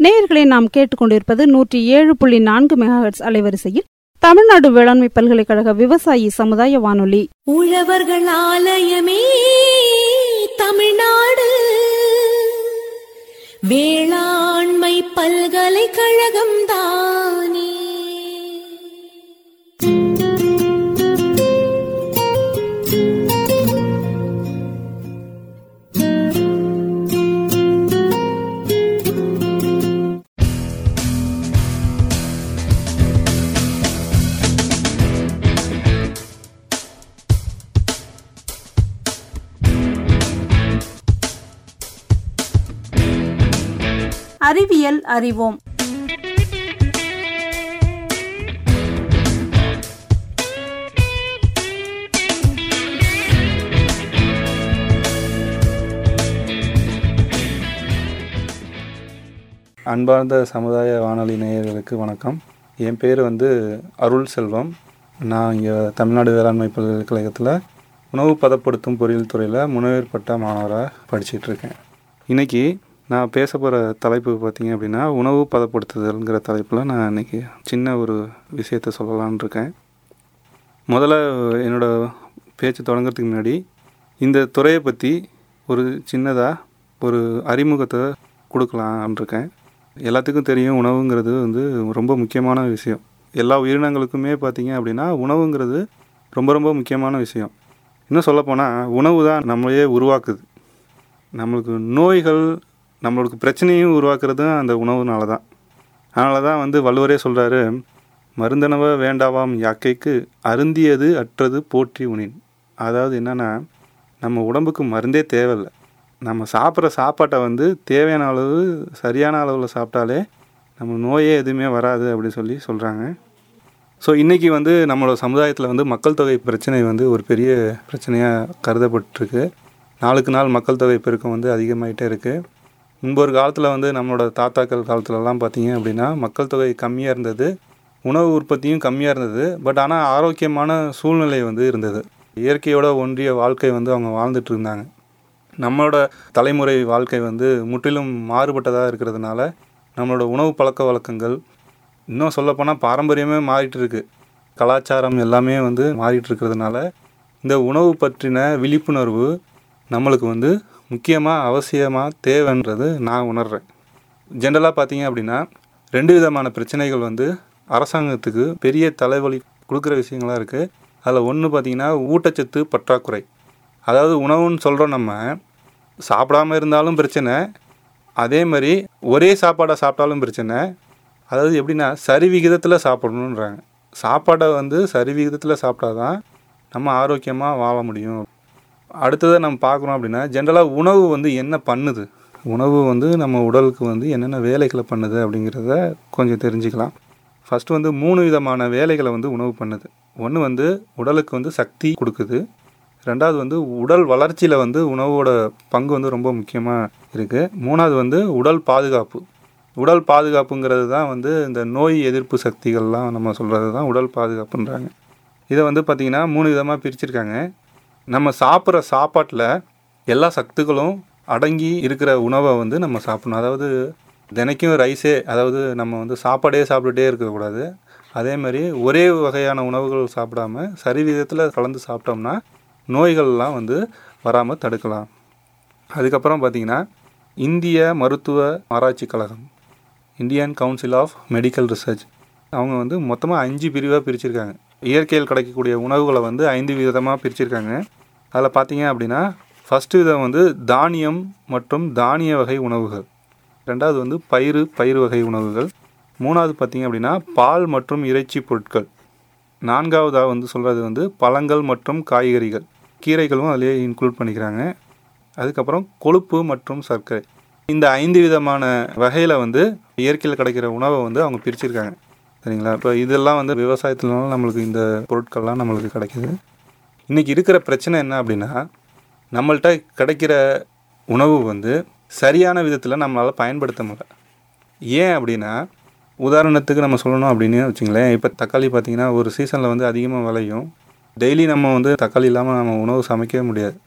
நேயர்களை நாம் கேட்டுக்கொண்டிருப்பது நூற்றி ஏழு புள்ளி நான்கு மெகாஹெட்ஸ் அலைவரிசையில் தமிழ்நாடு வேளாண்மை பல்கலைக்கழக விவசாயி சமுதாய வானொலி உழவர்கள் ஆலயமே தமிழ்நாடு வேளாண்மை பல்கலைக்கழகம் தானே அறிவியல் அறிவோம் அன்பார்ந்த சமுதாய வானொலி நேயர்களுக்கு வணக்கம் என் பேர் வந்து அருள் செல்வம் நான் இங்கே தமிழ்நாடு வேளாண்மை பல்கலைக்கழகத்தில் உணவு பதப்படுத்தும் பொறியியல் துறையில் முனைவர் பட்ட மாணவராக படிச்சிட்டு இருக்கேன் இன்றைக்கி நான் பேச போகிற தலைப்பு பார்த்திங்க அப்படின்னா உணவு பதப்படுத்துதல்ங்கிற தலைப்பில் நான் இன்றைக்கி சின்ன ஒரு விஷயத்தை சொல்லலாம்னு இருக்கேன் முதல்ல என்னோடய பேச்சு தொடங்குறதுக்கு முன்னாடி இந்த துறையை பற்றி ஒரு சின்னதாக ஒரு அறிமுகத்தை கொடுக்கலாம்னு இருக்கேன் எல்லாத்துக்கும் தெரியும் உணவுங்கிறது வந்து ரொம்ப முக்கியமான விஷயம் எல்லா உயிரினங்களுக்குமே பார்த்தீங்க அப்படின்னா உணவுங்கிறது ரொம்ப ரொம்ப முக்கியமான விஷயம் இன்னும் சொல்லப்போனால் உணவு தான் நம்மளையே உருவாக்குது நம்மளுக்கு நோய்கள் நம்மளுக்கு பிரச்சனையும் உருவாக்குறதும் அந்த உணவுனால தான் அதனால தான் வந்து வள்ளுவரே சொல்கிறாரு மருந்தனவ வேண்டாவாம் யாக்கைக்கு அருந்தியது அற்றது போற்றி உணின் அதாவது என்னென்னா நம்ம உடம்புக்கு மருந்தே தேவையில்லை நம்ம சாப்பிட்ற சாப்பாட்டை வந்து தேவையான அளவு சரியான அளவில் சாப்பிட்டாலே நம்ம நோயே எதுவுமே வராது அப்படின்னு சொல்லி சொல்கிறாங்க ஸோ இன்றைக்கி வந்து நம்மளோட சமுதாயத்தில் வந்து மக்கள் தொகை பிரச்சனை வந்து ஒரு பெரிய பிரச்சனையாக கருதப்பட்டிருக்கு நாளுக்கு நாள் மக்கள் தொகை பெருக்கம் வந்து அதிகமாகிட்டே இருக்குது முன்பு ஒரு காலத்தில் வந்து நம்மளோட தாத்தாக்கள் காலத்துலலாம் பார்த்தீங்க அப்படின்னா மக்கள் தொகை கம்மியாக இருந்தது உணவு உற்பத்தியும் கம்மியாக இருந்தது பட் ஆனால் ஆரோக்கியமான சூழ்நிலை வந்து இருந்தது இயற்கையோட ஒன்றிய வாழ்க்கை வந்து அவங்க வாழ்ந்துட்டு இருந்தாங்க நம்மளோட தலைமுறை வாழ்க்கை வந்து முற்றிலும் மாறுபட்டதாக இருக்கிறதுனால நம்மளோட உணவு பழக்க வழக்கங்கள் இன்னும் சொல்லப்போனால் பாரம்பரியமே மாறிட்டு இருக்கு கலாச்சாரம் எல்லாமே வந்து மாறிட்டு இருக்கிறதுனால இந்த உணவு பற்றின விழிப்புணர்வு நம்மளுக்கு வந்து முக்கியமாக அவசியமாக தேவைன்றது நான் உணர்கிறேன் ஜென்ரலாக பார்த்தீங்க அப்படின்னா ரெண்டு விதமான பிரச்சனைகள் வந்து அரசாங்கத்துக்கு பெரிய தலைவலி கொடுக்குற விஷயங்களாக இருக்குது அதில் ஒன்று பார்த்தீங்கன்னா ஊட்டச்சத்து பற்றாக்குறை அதாவது உணவுன்னு சொல்கிறோம் நம்ம சாப்பிடாம இருந்தாலும் பிரச்சனை அதே மாதிரி ஒரே சாப்பாடை சாப்பிட்டாலும் பிரச்சனை அதாவது எப்படின்னா சரி விகிதத்தில் சாப்பிடணுன்றாங்க சாப்பாடை வந்து சரி விகிதத்தில் சாப்பிட்டா தான் நம்ம ஆரோக்கியமாக வாழ முடியும் அடுத்ததை நம்ம பார்க்குறோம் அப்படின்னா ஜென்ரலாக உணவு வந்து என்ன பண்ணுது உணவு வந்து நம்ம உடலுக்கு வந்து என்னென்ன வேலைகளை பண்ணுது அப்படிங்கிறத கொஞ்சம் தெரிஞ்சுக்கலாம் ஃபஸ்ட்டு வந்து மூணு விதமான வேலைகளை வந்து உணவு பண்ணுது ஒன்று வந்து உடலுக்கு வந்து சக்தி கொடுக்குது ரெண்டாவது வந்து உடல் வளர்ச்சியில் வந்து உணவோட பங்கு வந்து ரொம்ப முக்கியமாக இருக்குது மூணாவது வந்து உடல் பாதுகாப்பு உடல் பாதுகாப்புங்கிறது தான் வந்து இந்த நோய் எதிர்ப்பு சக்திகள்லாம் நம்ம சொல்கிறது தான் உடல் பாதுகாப்புன்றாங்க இதை வந்து பார்த்திங்கன்னா மூணு விதமாக பிரிச்சிருக்காங்க நம்ம சாப்பிட்ற சாப்பாட்டில் எல்லா சத்துக்களும் அடங்கி இருக்கிற உணவை வந்து நம்ம சாப்பிடணும் அதாவது தினைக்கும் ரைஸே அதாவது நம்ம வந்து சாப்பாடே சாப்பிட்டுட்டே இருக்கக்கூடாது அதே மாதிரி ஒரே வகையான உணவுகள் சாப்பிடாம சரி விதத்தில் கலந்து சாப்பிட்டோம்னா நோய்கள்லாம் வந்து வராமல் தடுக்கலாம் அதுக்கப்புறம் பார்த்திங்கன்னா இந்திய மருத்துவ ஆராய்ச்சி கழகம் Indian council of medical research அவங்க வந்து மொத்தமாக அஞ்சு பிரிவாக பிரிச்சிருக்காங்க இயற்கையில் கிடைக்கக்கூடிய உணவுகளை வந்து ஐந்து விதமாக பிரிச்சிருக்காங்க அதில் பார்த்தீங்க அப்படின்னா ஃபஸ்ட்டு விதம் வந்து தானியம் மற்றும் தானிய வகை உணவுகள் ரெண்டாவது வந்து பயிறு பயிர் வகை உணவுகள் மூணாவது பார்த்தீங்க அப்படின்னா பால் மற்றும் இறைச்சி பொருட்கள் நான்காவதாக வந்து சொல்கிறது வந்து பழங்கள் மற்றும் காய்கறிகள் கீரைகளும் அதிலே இன்க்ளூட் பண்ணிக்கிறாங்க அதுக்கப்புறம் கொழுப்பு மற்றும் சர்க்கரை இந்த ஐந்து விதமான வகையில் வந்து இயற்கையில் கிடைக்கிற உணவை வந்து அவங்க பிரிச்சிருக்காங்க சரிங்களா இப்போ இதெல்லாம் வந்து விவசாயத்துலனால நம்மளுக்கு இந்த பொருட்கள்லாம் நம்மளுக்கு கிடைக்கிது இன்றைக்கி இருக்கிற பிரச்சனை என்ன அப்படின்னா நம்மள்கிட்ட கிடைக்கிற உணவு வந்து சரியான விதத்தில் நம்மளால் பயன்படுத்த முடியல ஏன் அப்படின்னா உதாரணத்துக்கு நம்ம சொல்லணும் அப்படின்னு வச்சுங்களேன் இப்போ தக்காளி பார்த்திங்கன்னா ஒரு சீசனில் வந்து அதிகமாக விளையும் டெய்லி நம்ம வந்து தக்காளி இல்லாமல் நம்ம உணவு சமைக்கவே முடியாது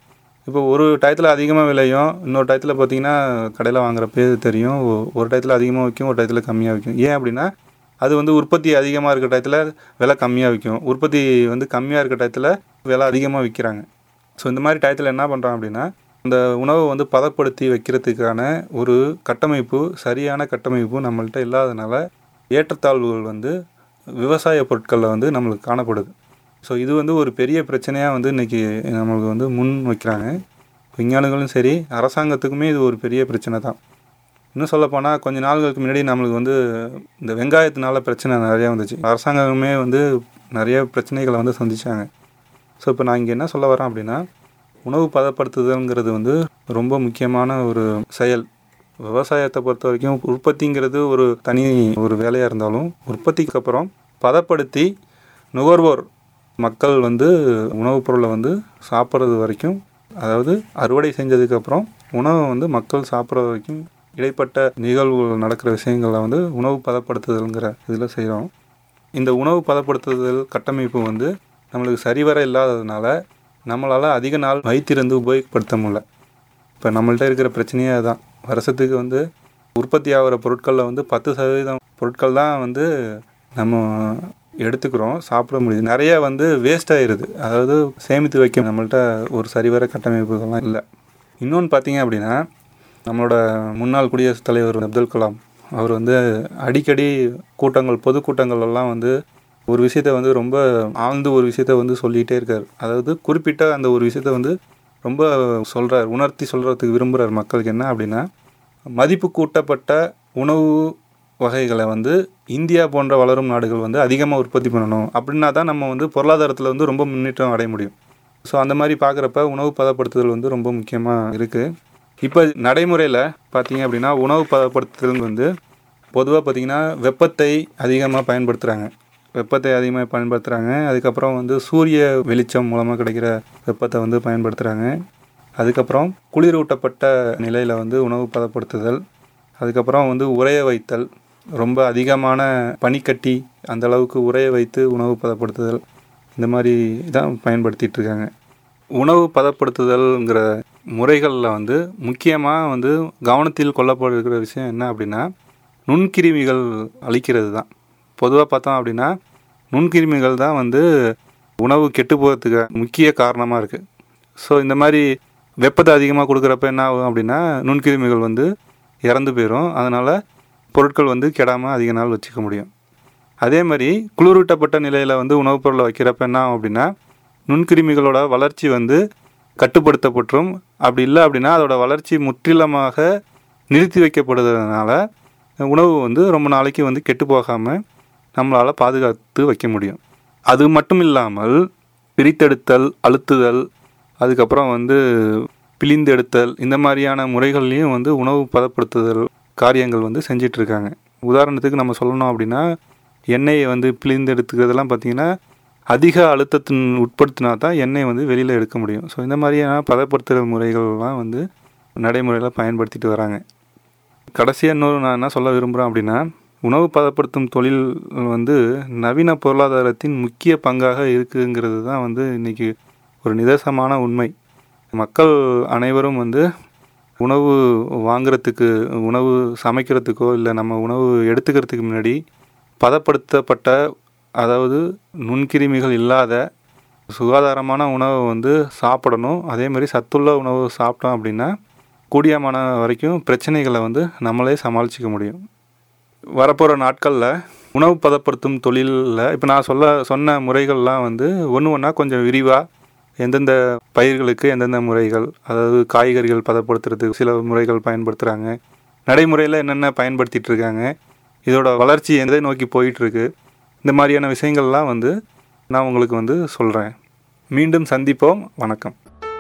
இப்போ ஒரு டயத்தில் அதிகமாக விளையும் இன்னொரு டயத்தில் பார்த்தீங்கன்னா கடையில் வாங்குறப்பே தெரியும் ஒ- ஒரு டயத்தில் அதிகமாக விற்கும் ஒரு டயத்தில் கம்மியாக விற்கும் ஏன் அப்படின்னா அது வந்து உற்பத்தி அதிகமாக இருக்க டயத்தில் விலை கம்மியாக விற்கும் உற்பத்தி வந்து கம்மியாக இருக்க டயத்தில் விலை அதிகமாக விற்கிறாங்க ஸோ இந்த மாதிரி டயத்தில் என்ன பண்ணுறான் அப்படின்னா அந்த உணவை வந்து பதப்படுத்தி வைக்கிறதுக்கான ஒரு கட்டமைப்பு சரியான கட்டமைப்பு நம்மள்ட்ட இல்லாதனால ஏற்றத்தாழ்வுகள் வந்து விவசாய பொருட்களில் வந்து நம்மளுக்கு காணப்படுது ஸோ இது வந்து ஒரு பெரிய பிரச்சனையாக வந்து இன்றைக்கி நம்மளுக்கு வந்து முன் வைக்கிறாங்க விஞ்ஞானிகளும் சரி அரசாங்கத்துக்குமே இது ஒரு பெரிய பிரச்சனை தான் இன்னும் சொல்லப்போனால் கொஞ்ச நாள்களுக்கு முன்னாடி நம்மளுக்கு வந்து இந்த வெங்காயத்தினால பிரச்சனை நிறையா வந்துச்சு அரசாங்கமே வந்து நிறைய பிரச்சனைகளை வந்து சந்திச்சாங்க ஸோ இப்போ நான் இங்கே என்ன சொல்ல வரேன் அப்படின்னா உணவு பதப்படுத்துதல்ங்கிறது வந்து ரொம்ப முக்கியமான ஒரு செயல் விவசாயத்தை பொறுத்த வரைக்கும் உற்பத்திங்கிறது ஒரு தனி ஒரு வேலையாக இருந்தாலும் உற்பத்திக்கு அப்புறம் பதப்படுத்தி நுகர்வோர் மக்கள் வந்து உணவுப் பொருளை வந்து சாப்பிட்றது வரைக்கும் அதாவது அறுவடை செஞ்சதுக்கப்புறம் உணவை வந்து மக்கள் சாப்பிட்ற வரைக்கும் இடைப்பட்ட நிகழ்வுகள் நடக்கிற விஷயங்களை வந்து உணவு பதப்படுத்துதல்ங்கிற இதில் செய்கிறோம் இந்த உணவு பதப்படுத்துதல் கட்டமைப்பு வந்து நம்மளுக்கு சரிவர இல்லாததுனால நம்மளால் அதிக நாள் வைத்திருந்து உபயோகப்படுத்த முடியல இப்போ நம்மள்ட்ட இருக்கிற பிரச்சனையே அதுதான் வருஷத்துக்கு வந்து உற்பத்தி ஆகிற பொருட்களில் வந்து பத்து சதவீதம் பொருட்கள் தான் வந்து நம்ம எடுத்துக்கிறோம் சாப்பிட முடியுது நிறைய வந்து வேஸ்ட் ஆயிடுது அதாவது சேமித்து வைக்க நம்மள்ட்ட ஒரு சரிவர கட்டமைப்புகள்லாம் இல்லை இன்னொன்று பார்த்தீங்க அப்படின்னா நம்மளோட முன்னாள் குடியரசுத் தலைவர் அப்துல் கலாம் அவர் வந்து அடிக்கடி கூட்டங்கள் பொதுக்கூட்டங்கள் எல்லாம் வந்து ஒரு விஷயத்த வந்து ரொம்ப ஆழ்ந்து ஒரு விஷயத்த வந்து சொல்லிகிட்டே இருக்கார் அதாவது குறிப்பிட்ட அந்த ஒரு விஷயத்த வந்து ரொம்ப சொல்கிறார் உணர்த்தி சொல்கிறதுக்கு விரும்புகிறார் மக்களுக்கு என்ன அப்படின்னா மதிப்பு கூட்டப்பட்ட உணவு வகைகளை வந்து இந்தியா போன்ற வளரும் நாடுகள் வந்து அதிகமாக உற்பத்தி பண்ணணும் அப்படின்னா தான் நம்ம வந்து பொருளாதாரத்தில் வந்து ரொம்ப முன்னேற்றம் அடைய முடியும் ஸோ அந்த மாதிரி பார்க்குறப்ப உணவு பதப்படுத்துதல் வந்து ரொம்ப முக்கியமாக இருக்குது இப்போ நடைமுறையில் பார்த்தீங்க அப்படின்னா உணவு பதப்படுத்துதல் வந்து பொதுவாக பார்த்தீங்கன்னா வெப்பத்தை அதிகமாக பயன்படுத்துகிறாங்க வெப்பத்தை அதிகமாக பயன்படுத்துகிறாங்க அதுக்கப்புறம் வந்து சூரிய வெளிச்சம் மூலமாக கிடைக்கிற வெப்பத்தை வந்து பயன்படுத்துகிறாங்க அதுக்கப்புறம் குளிரூட்டப்பட்ட நிலையில் வந்து உணவு பதப்படுத்துதல் அதுக்கப்புறம் வந்து உறைய வைத்தல் ரொம்ப அதிகமான பனிக்கட்டி அந்த அளவுக்கு உறைய வைத்து உணவு பதப்படுத்துதல் இந்த மாதிரி தான் பயன்படுத்திட்டு இருக்காங்க உணவு பதப்படுத்துதல்ங்கிற முறைகளில் வந்து முக்கியமாக வந்து கவனத்தில் கொள்ளப்படுகிற விஷயம் என்ன அப்படின்னா நுண்கிருமிகள் அழிக்கிறது தான் பொதுவாக பார்த்தோம் அப்படின்னா நுண்கிருமிகள் தான் வந்து உணவு கெட்டு போகிறதுக்கு முக்கிய காரணமாக இருக்குது ஸோ இந்த மாதிரி வெப்பத்தை அதிகமாக கொடுக்குறப்ப என்ன ஆகும் அப்படின்னா நுண்கிருமிகள் வந்து இறந்து போயிடும் அதனால் பொருட்கள் வந்து கெடாமல் அதிக நாள் வச்சுக்க முடியும் அதே மாதிரி குளிரூட்டப்பட்ட நிலையில் வந்து உணவுப் பொருளை வைக்கிறப்ப என்ன ஆகும் அப்படின்னா நுண்கிருமிகளோட வளர்ச்சி வந்து கட்டுப்படுத்தப்பட்டும் அப்படி இல்லை அப்படின்னா அதோட வளர்ச்சி முற்றிலுமாக நிறுத்தி வைக்கப்படுறதுனால உணவு வந்து ரொம்ப நாளைக்கு வந்து கெட்டு போகாமல் நம்மளால் பாதுகாத்து வைக்க முடியும் அது மட்டும் இல்லாமல் பிரித்தெடுத்தல் அழுத்துதல் அதுக்கப்புறம் வந்து பிழிந்தெடுத்தல் இந்த மாதிரியான முறைகள்லையும் வந்து உணவு பதப்படுத்துதல் காரியங்கள் வந்து செஞ்சிட்டு இருக்காங்க உதாரணத்துக்கு நம்ம சொல்லணும் அப்படின்னா எண்ணெயை வந்து பிழிந்தெடுத்துக்கிறதெல்லாம் பார்த்திங்கன்னா அதிக அழுத்தத்தின் உட்படுத்தினா தான் எண்ணெய் வந்து வெளியில் எடுக்க முடியும் ஸோ இந்த மாதிரியான பதப்படுத்துதல் முறைகள்லாம் வந்து நடைமுறையில் பயன்படுத்திட்டு வராங்க கடைசியாக இன்னொரு நான் என்ன சொல்ல விரும்புகிறேன் அப்படின்னா உணவு பதப்படுத்தும் தொழில் வந்து நவீன பொருளாதாரத்தின் முக்கிய பங்காக இருக்குங்கிறது தான் வந்து இன்றைக்கி ஒரு நிதர்சனமான உண்மை மக்கள் அனைவரும் வந்து உணவு வாங்குறதுக்கு உணவு சமைக்கிறதுக்கோ இல்லை நம்ம உணவு எடுத்துக்கிறதுக்கு முன்னாடி பதப்படுத்தப்பட்ட அதாவது நுண்கிருமிகள் இல்லாத சுகாதாரமான உணவை வந்து சாப்பிடணும் அதே மாதிரி சத்துள்ள உணவு சாப்பிட்டோம் அப்படின்னா கூடியமான வரைக்கும் பிரச்சனைகளை வந்து நம்மளே சமாளிச்சிக்க முடியும் வரப்போகிற நாட்களில் உணவு பதப்படுத்தும் தொழிலில் இப்போ நான் சொல்ல சொன்ன முறைகள்லாம் வந்து ஒன்று ஒன்றா கொஞ்சம் விரிவாக எந்தெந்த பயிர்களுக்கு எந்தெந்த முறைகள் அதாவது காய்கறிகள் பதப்படுத்துறதுக்கு சில முறைகள் பயன்படுத்துகிறாங்க நடைமுறையில் என்னென்ன பயன்படுத்திட்டு இருக்காங்க இதோட வளர்ச்சி எதை நோக்கி போயிட்டுருக்கு இந்த மாதிரியான விஷயங்கள்லாம் வந்து நான் உங்களுக்கு வந்து சொல்கிறேன் மீண்டும் சந்திப்போம் வணக்கம்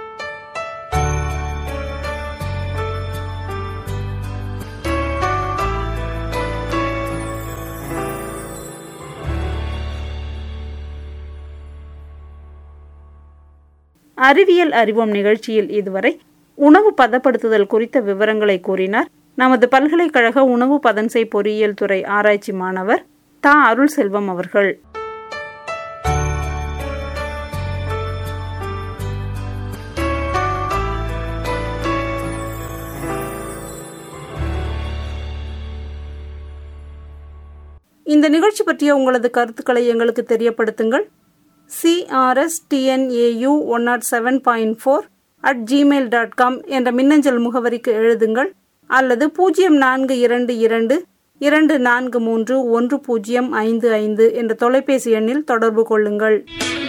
அறிவியல் அறிவோம் நிகழ்ச்சியில் இதுவரை உணவு பதப்படுத்துதல் குறித்த விவரங்களை கூறினார் நமது பல்கலைக்கழக உணவு பதன்செய் பொறியியல் துறை ஆராய்ச்சி மாணவர் தா அருள் செல்வம் அவர்கள் இந்த நிகழ்ச்சி பற்றிய உங்களது கருத்துக்களை எங்களுக்கு தெரியப்படுத்துங்கள் CRS DNAU one nought seven point four at Gmail dot com என்ற மின்னஞ்சல் முகவரிக்கு எழுதுங்கள் அல்லது பூஜ்ஜியம் நான்கு இரண்டு இரண்டு இரண்டு நான்கு மூன்று ஒன்று பூஜ்ஜியம் ஐந்து ஐந்து என்ற தொலைபேசி எண்ணில் தொடர்பு கொள்ளுங்கள்